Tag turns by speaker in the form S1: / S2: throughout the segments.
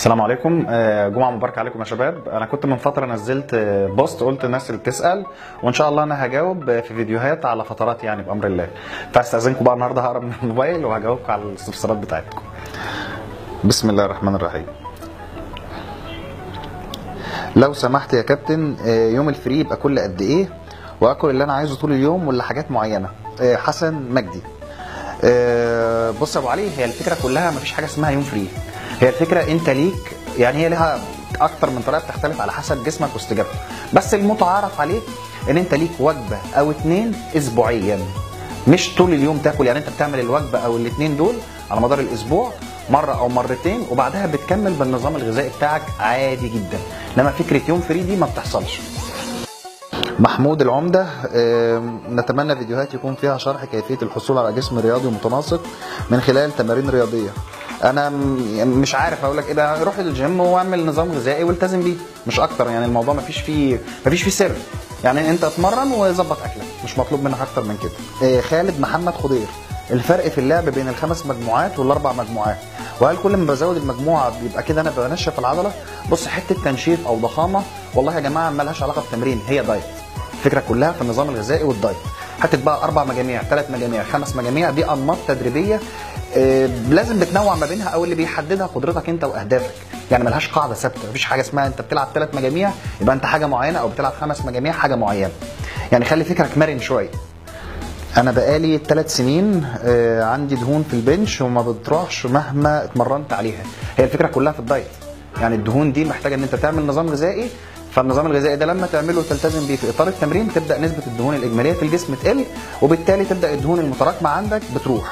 S1: السلام عليكم آه، جمعة مباركة عليكم يا شباب أنا كنت من فترة نزلت آه، بوست قلت الناس اللي بتسأل وإن شاء الله أنا هجاوب آه، في فيديوهات على فترات يعني بأمر الله فأستأذنكم بقى النهاردة هقرا من الموبايل وهجاوبكم على الاستفسارات بتاعتكم بسم الله الرحمن الرحيم لو سمحت يا كابتن آه، يوم الفري يبقى كل قد إيه وآكل اللي أنا عايزه طول اليوم ولا حاجات معينة آه، حسن مجدي آه، بص يا ابو علي هي الفكره كلها مفيش حاجه اسمها يوم فري هي الفكره انت ليك يعني هي لها اكتر من طريقه بتختلف على حسب جسمك واستجابته بس المتعارف عليه ان انت ليك وجبه او اتنين اسبوعيا مش طول اليوم تاكل يعني انت بتعمل الوجبه او الاتنين دول على مدار الاسبوع مره او مرتين وبعدها بتكمل بالنظام الغذائي بتاعك عادي جدا انما فكره يوم فري دي ما بتحصلش محمود العمدة آم، نتمنى فيديوهات يكون فيها شرح كيفية الحصول على جسم رياضي متناسق من خلال تمارين رياضية انا م- مش عارف اقول لك ايه ده روح الجيم واعمل نظام غذائي والتزم بيه مش اكتر يعني الموضوع مفيش فيه مفيش فيه سر يعني انت اتمرن وظبط اكلك مش مطلوب منك اكتر من كده آه، خالد محمد خضير الفرق في اللعب بين الخمس مجموعات والاربع مجموعات وهل كل ما بزود المجموعه بيبقى كده انا بنشف العضله بص حته تنشيف او ضخامه والله يا جماعه مالهاش علاقه بالتمرين هي دايت الفكره كلها في النظام الغذائي والدايت حته بقى اربع مجاميع ثلاث مجاميع خمس مجاميع دي انماط تدريبيه آه، لازم بتنوع ما بينها او اللي بيحددها قدرتك انت واهدافك يعني ملهاش قاعده ثابته مفيش حاجه اسمها انت بتلعب ثلاث مجاميع يبقى انت حاجه معينه او بتلعب خمس مجاميع حاجه معينه يعني خلي فكرك مرن شويه انا بقالي ثلاث سنين آه، عندي دهون في البنش وما بتروحش مهما اتمرنت عليها هي الفكره كلها في الدايت يعني الدهون دي محتاجه ان انت تعمل نظام غذائي فالنظام الغذائي ده لما تعمله وتلتزم بيه في اطار التمرين تبدا نسبه الدهون الاجماليه في الجسم تقل وبالتالي تبدا الدهون المتراكمه عندك بتروح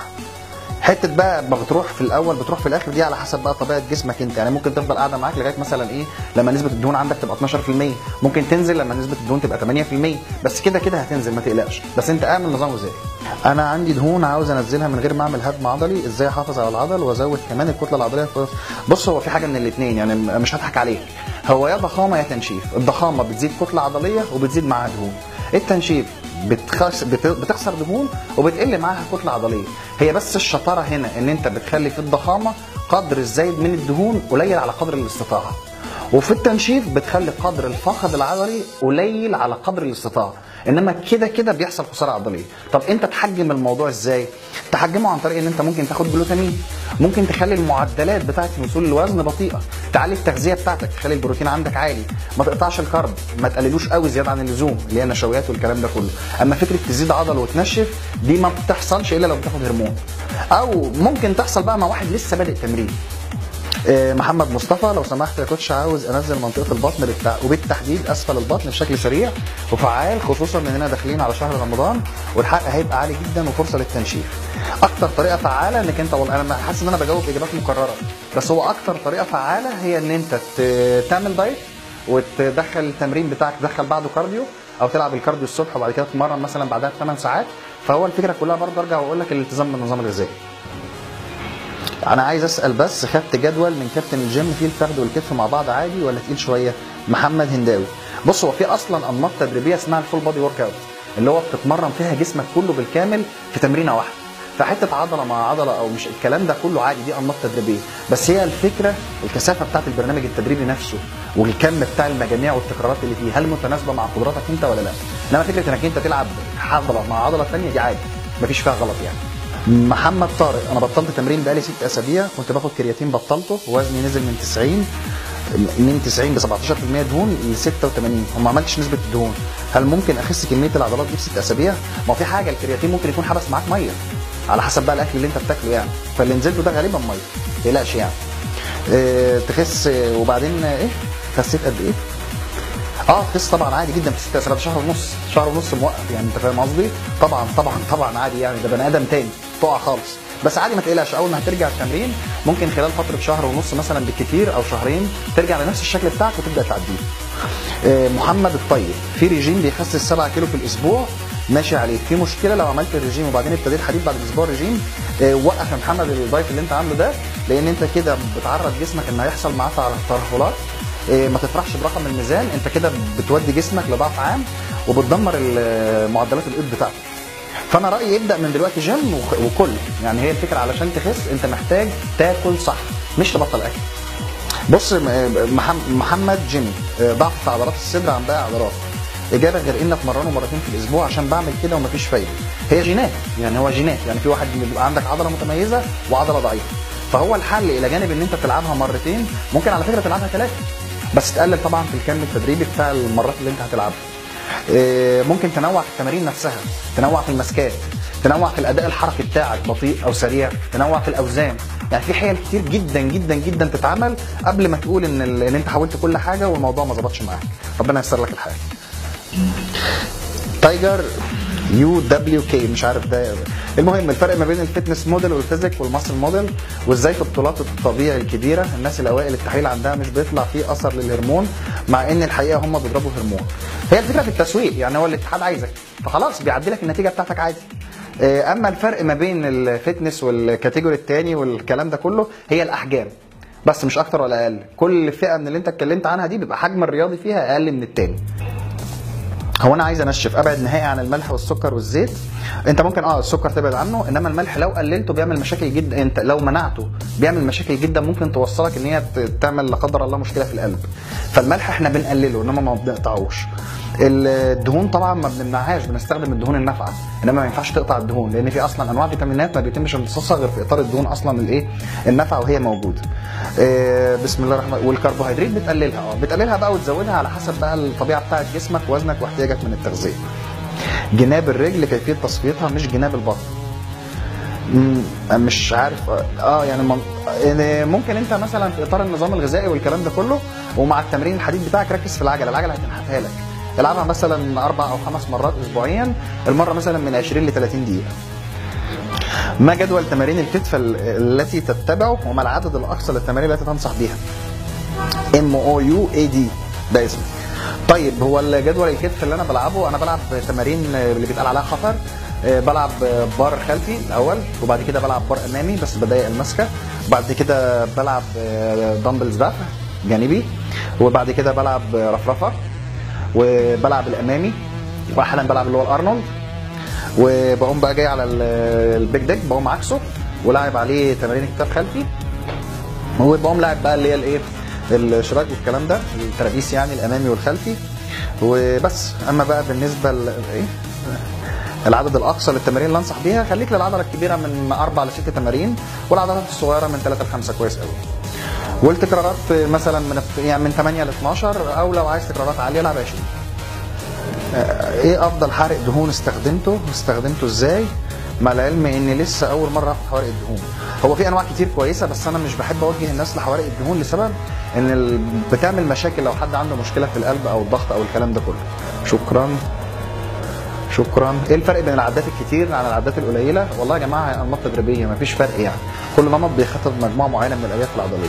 S1: حته بقى ما بتروح في الاول بتروح في الاخر دي على حسب بقى طبيعه جسمك انت يعني ممكن تفضل قاعده معاك لغايه مثلا ايه لما نسبه الدهون عندك تبقى 12% ممكن تنزل لما نسبه الدهون تبقى 8% بس كده كده هتنزل ما تقلقش بس انت اعمل نظام غذائي انا عندي دهون عاوز انزلها من غير ما اعمل هدم عضلي ازاي احافظ على العضل وازود كمان الكتله العضليه في- بص هو في حاجه من الاثنين يعني م- مش هضحك عليك هو يا ضخامه يا تنشيف الضخامه بتزيد كتله عضليه وبتزيد معاها دهون التنشيف بتخس بت- بتخسر دهون وبتقل معاها كتله عضليه هي بس الشطاره هنا ان انت بتخلي في الضخامه قدر الزايد من الدهون قليل على قدر الاستطاعه وفي التنشيف بتخلي قدر الفقد العضلي قليل على قدر الاستطاعه انما كده كده بيحصل خساره عضليه طب انت تحجم الموضوع ازاي تحجمه عن طريق ان انت ممكن تاخد جلوتامين ممكن تخلي المعدلات بتاعه وصول الوزن بطيئه تعلي التغذيه بتاعتك تخلي البروتين عندك عالي ما تقطعش الكرب ما تقللوش قوي زياده عن اللزوم اللي هي النشويات والكلام ده كله اما فكره تزيد عضل وتنشف دي ما بتحصلش الا لو بتاخد هرمون او ممكن تحصل بقى مع واحد لسه بادئ تمرين آه، محمد مصطفى لو سمحت يا كوتش عاوز انزل منطقه البطن بالتع... وبالتحديد اسفل البطن بشكل سريع وفعال خصوصا اننا داخلين على شهر رمضان والحرق هيبقى عالي جدا وفرصه للتنشيف اكتر طريقه فعاله انك انت والله انا حاسس ان انا بجاوب اجابات مكرره بس هو اكتر طريقه فعاله هي ان انت ت... تعمل دايت وتدخل التمرين بتاعك تدخل بعده كارديو او تلعب الكارديو الصبح وبعد كده تتمرن مثلا بعدها بثمان ساعات فهو الفكره كلها برضه ارجع واقول لك الالتزام بالنظام الغذائي انا عايز اسال بس خدت جدول من كابتن الجيم فيه الفخذ والكتف مع بعض عادي ولا تقيل شويه محمد هنداوي بص هو في اصلا انماط تدريبيه اسمها الفول بادي ورك اوت اللي هو بتتمرن فيها جسمك كله بالكامل في تمرينه واحده فحته عضله مع عضله او مش الكلام ده كله عادي دي انماط تدريبيه بس هي الفكره الكثافه بتاعت البرنامج التدريبي نفسه والكم بتاع المجاميع والتكرارات اللي فيه هل متناسبه مع قدراتك انت ولا لا انما فكره انك انت تلعب عضله مع عضله ثانيه دي عادي مفيش فيها غلط يعني محمد طارق انا بطلت تمرين بقالي ست اسابيع كنت باخد كرياتين بطلته وزني نزل من 90 من 90 ل 17% دهون ل 86 وما عملتش نسبه الدهون هل ممكن اخس كميه العضلات دي في ست اسابيع ما هو في حاجه الكرياتين ممكن يكون حبس معاك ميه على حسب بقى الاكل اللي انت بتاكله يعني فاللي نزلته ده غالبا ميه ما تقلقش يعني اه تخس آه، وبعدين آه، ايه خسيت قد ايه اه تخس طبعا عادي جدا في ست اسابيع ده شهر ونص شهر ونص موقف يعني انت فاهم قصدي طبعا طبعا طبعا عادي يعني ده بني ادم تاني تقع خالص بس عادي ما تقلقش اول ما هترجع التمرين ممكن خلال فتره شهر ونص مثلا بالكتير او شهرين ترجع لنفس الشكل بتاعك وتبدا تعديه آه، محمد الطيب في ريجيم بيخسس 7 كيلو في الاسبوع ماشي عليه في مشكله لو عملت الرجيم وبعدين ابتديت حديد بعد اسبوع رجيم آه، وقف يا محمد الدايت اللي انت عامله ده لان انت كده بتعرض جسمك ان هيحصل معاه ترهلات إيه، ما تفرحش برقم الميزان انت كده بتودي جسمك لضعف عام وبتدمر ال- معدلات الايض بتاعتك فانا رايي ابدا من دلوقتي جيم وخ- وكل يعني هي الفكره علشان تخس انت محتاج تاكل صح مش تبطل اكل بص م- محم- محمد جيمي آه، ضعف في عضلات الصدر عن باقي عضلات اجابه غير ان اتمرنه مرتين في الاسبوع عشان بعمل كده ومفيش فايده هي جينات يعني هو جينات يعني في واحد بيبقى عندك عضله متميزه وعضله ضعيفه فهو الحل الى جانب ان انت تلعبها مرتين ممكن على فكره تلعبها ثلاثه بس تقلل طبعا في الكم التدريبي بتاع المرات اللي انت هتلعبها آه، ممكن تنوع في التمارين نفسها تنوع في المسكات تنوع في الاداء الحركي بتاعك بطيء او سريع تنوع في الاوزان يعني في حيل كتير جدا جدا جدا تتعمل قبل ما تقول ان ال- ان انت حاولت كل حاجه والموضوع ما ظبطش معاك ربنا ييسر لك الحال تايجر يو دبليو كي مش عارف ده المهم الفرق ما بين الفتنس موديل والفيزيك والماسل موديل وازاي في بطولات الطبيعي الكبيره الناس الاوائل التحليل عندها مش بيطلع فيه اثر للهرمون مع ان الحقيقه هم بيضربوا هرمون هي الفكره في التسويق يعني هو الاتحاد عايزك فخلاص بيعدي لك النتيجه بتاعتك عادي آه، اما الفرق ما بين الفتنس والكاتيجوري الثاني والكلام ده كله هي الاحجام بس مش اكتر ولا اقل كل فئه من اللي انت اتكلمت عنها دي بيبقى حجم الرياضي فيها اقل من التاني هو انا عايز انشف ابعد نهائي عن الملح والسكر والزيت انت ممكن اه السكر تبعد عنه انما الملح لو قللته بيعمل مشاكل جدا انت لو منعته بيعمل مشاكل جدا ممكن توصلك ان هي ت- تعمل لا قدر الله مشكله في القلب فالملح احنا بنقلله انما ما بنقطعوش الدهون طبعا ما بنمنعهاش بنستخدم الدهون النافعه انما ما ينفعش تقطع الدهون لان في اصلا انواع فيتامينات ما بيتمش امتصاصها غير في اطار الدهون اصلا الايه النافعه وهي موجوده آه، بسم الله الرحمن والكربوهيدرات بتقللها اه بتقللها بقى وتزودها على حسب بقى الطبيعه بتاعت جسمك وزنك واحتياجك من التغذيه جناب الرجل كيفيه تصفيتها مش جناب البطن مم، مش عارف اه يعني من- يعني ممكن انت مثلا في اطار النظام الغذائي والكلام ده كله ومع التمرين الحديد بتاعك ركز في العجله العجله هتنحتها لك العبها مثلا اربع او خمس مرات اسبوعيا المره مثلا من 20 ل 30 دقيقه ما جدول تمارين الكتف ال- التي تتبعه وما العدد الاقصى للتمارين التي تنصح بها ام او يو اي دي ده اسمه طيب هو الجدول الكتف اللي انا بلعبه انا بلعب تمارين اللي بيتقال عليها خطر آه، بلعب بار خلفي الاول وبعد كده بلعب بار امامي بس بضيق المسكه بعد كده بلعب آه، دمبلز دفع جانبي وبعد كده بلعب رفرفه وبلعب الامامي واحيانا بلعب اللي هو الارنولد وبقوم بقى جاي على ال- البيج ديك بقوم عكسه ولاعب عليه تمارين كتاف خلفي وبقوم لاعب بقى اللي هي الايه الشراك والكلام ده الترابيس يعني الامامي والخلفي وبس اما بقى بالنسبه ل ايه العدد الاقصى للتمارين اللي انصح بيها خليك للعضله الكبيره من اربع لست تمارين والعضلات الصغيره من ثلاثه لخمسه كويس قوي والتكرارات مثلا من يعني من 8 ل 12 او لو عايز تكرارات عاليه العب 20 ايه افضل حرق دهون استخدمته استخدمته ازاي مع العلم اني لسه اول مره اخد حوارق الدهون هو في انواع كتير كويسه بس انا مش بحب اوجه الناس لحوارق الدهون لسبب ان ال... بتعمل مشاكل لو حد عنده مشكله في القلب او الضغط او الكلام ده كله شكرا شكرا ايه الفرق بين العدات الكتير عن العدات القليله والله يا جماعه هي انماط تدريبيه مفيش فرق يعني كل نمط بيخاطب مجموعه معينه من الالياف العضليه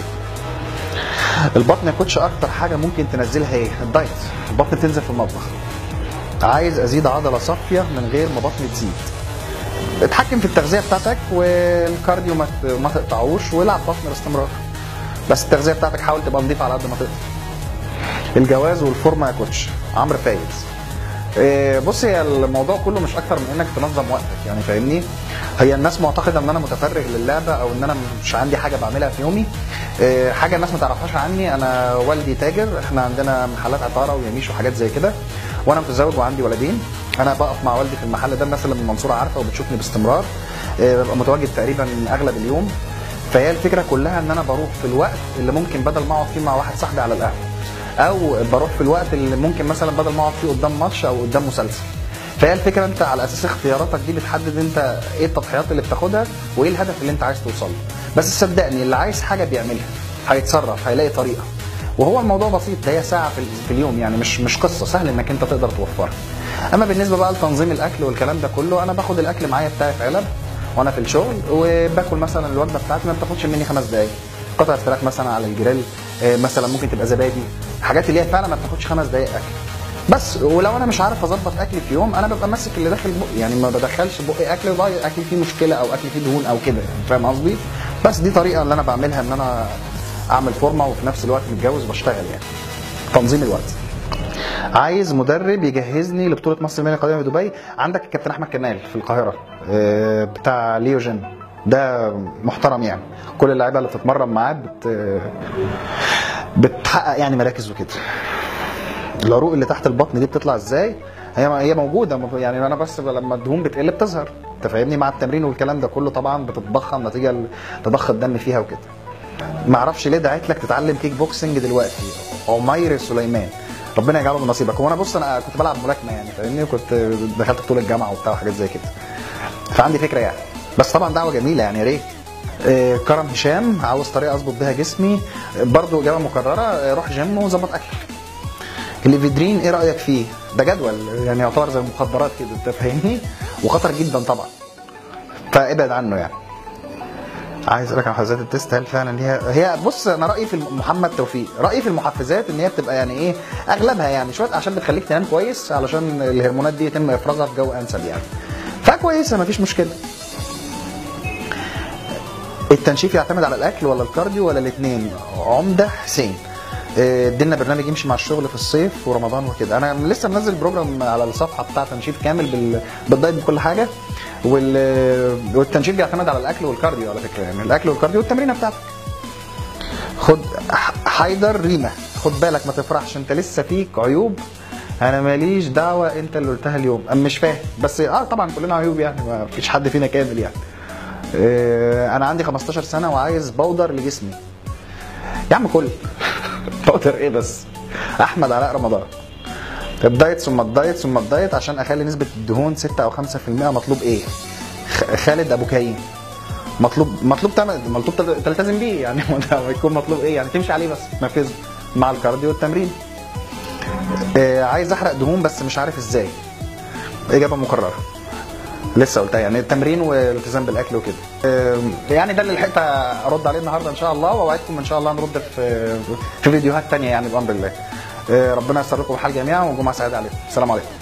S1: البطن يا كوتش اكتر حاجه ممكن تنزلها ايه الدايت البطن بتنزل في المطبخ عايز ازيد عضله صافيه من غير ما بطني تزيد اتحكم في التغذيه بتاعتك والكارديو ما ت- ما تقطعوش والعب بطن باستمرار بس التغذيه بتاعتك حاول تبقى نظيفه على قد ما تقدر الجواز والفورمه يا كوتش عمرو فايز إيه، بص هي الموضوع كله مش اكتر من انك تنظم وقتك يعني فاهمني هي الناس معتقده ان انا متفرغ للعبه او ان انا مش عندي حاجه بعملها في يومي إيه، حاجه الناس ما تعرفهاش عني انا والدي تاجر احنا عندنا محلات عطاره ويميش وحاجات زي كده وانا متزوج وعندي ولدين انا بقف مع والدي في المحل ده الناس اللي من المنصوره عارفه وبتشوفني باستمرار إيه، ببقى متواجد تقريبا اغلب اليوم فهي الفكره كلها ان انا بروح في الوقت اللي ممكن بدل ما اقعد فيه مع واحد صاحبي على القهوه او بروح في الوقت اللي ممكن مثلا بدل ما اقعد فيه قدام ماتش او قدام مسلسل فهي الفكره انت على اساس اختياراتك دي بتحدد انت ايه التضحيات اللي بتاخدها وايه الهدف اللي انت عايز توصل له بس صدقني اللي عايز حاجه بيعملها هيتصرف هيلاقي طريقه وهو الموضوع بسيط ده هي ساعه في في اليوم يعني مش مش قصه سهل انك انت تقدر توفرها اما بالنسبه بقى لتنظيم الاكل والكلام ده كله انا باخد الاكل معايا بتاعي في علب وانا في الشغل وباكل مثلا الوجبه بتاعتي ما بتاخدش مني خمس دقائق قطعه فراخ مثلا على الجريل آه، مثلا ممكن تبقى زبادي حاجات اللي هي فعلا ما بتاخدش خمس دقائق اكل بس ولو انا مش عارف اظبط اكلي في يوم انا ببقى ماسك اللي داخل بقي يعني ما بدخلش بقي اكل ضايع اكل فيه مشكله او اكل فيه دهون او كده يعني فاهم قصدي بس دي طريقه اللي انا بعملها ان انا اعمل فورمه وفي نفس الوقت متجوز بشتغل يعني تنظيم الوقت عايز مدرب يجهزني لبطوله مصر الماليه القادمه في دبي عندك الكابتن احمد كمال في القاهره آه، بتاع ليو جيم ده محترم يعني كل اللعيبه اللي بتتمرن معاه بت... بتحقق يعني مراكز وكده العروق اللي تحت البطن دي بتطلع ازاي هي هي موجوده يعني انا بس لما الدهون بتقل بتظهر انت فاهمني مع التمرين والكلام ده كله طبعا بتتضخم نتيجه لتضخ الدم فيها وكده ما اعرفش ليه دعيت لك تتعلم كيك بوكسنج دلوقتي عمير سليمان ربنا يجعله من نصيبك وانا بص انا كنت بلعب ملاكمه يعني فاهمني وكنت دخلت بطوله الجامعه وبتاع وحاجات زي كده فعندي فكره يعني بس طبعا دعوه جميله يعني يا ريت آه، كرم هشام عاوز طريقه اظبط بيها جسمي برضو اجابه مكرره آه، روح جيم وظبط اكلك الليفيدرين ايه رايك فيه ده جدول يعني يعتبر زي المخدرات كده انت فاهمني وخطر جدا طبعا فابعد عنه يعني عايز اسالك عن محفزات التست هل فعلا ليها هي بص انا رايي في محمد توفيق رايي في المحفزات ان هي بتبقى يعني ايه اغلبها يعني شويه عشان بتخليك تنام كويس علشان الهرمونات دي يتم افرازها في جو انسب يعني فكويسه مفيش مشكله التنشيف يعتمد على الاكل ولا الكارديو ولا الاثنين عمده حسين آه، ادينا برنامج يمشي مع الشغل في الصيف ورمضان وكده انا لسه منزل بروجرام على الصفحه بتاع تنشيف كامل بال... بالدايت بكل حاجه وال... والتنشيف بيعتمد على الاكل والكارديو على فكره يعني الاكل والكارديو والتمرينه بتاعتك خد ح- حيدر ريما خد بالك ما تفرحش انت لسه فيك عيوب انا ماليش دعوه انت اللي قلتها اليوم انا مش فاهم بس اه طبعا كلنا عيوب يعني ما فيش حد فينا كامل يعني آه انا عندي 15 سنه وعايز بودر لجسمي يا عم كل بودر ايه بس احمد علاء رمضان الدايت ثم الدايت ثم الدايت عشان اخلي نسبه الدهون 6 او 5% مطلوب ايه خ- خالد ابو كاين مطلوب مطلوب تعمل مطلوب تل- تلتزم بيه يعني هو يكون مطلوب ايه يعني تمشي عليه بس تنفذه مع الكارديو والتمرين آه عايز احرق دهون بس مش عارف ازاي اجابه مكرره لسه قلتها يعني التمرين والالتزام بالاكل وكده آه، يعني ده اللي لحقت ارد عليه النهارده ان شاء الله واوعدكم ان شاء الله نرد في في فيديوهات تانية يعني بامر الله آه، ربنا يسر لكم الحال جميعا وجمعه سعيده عليكم السلام عليكم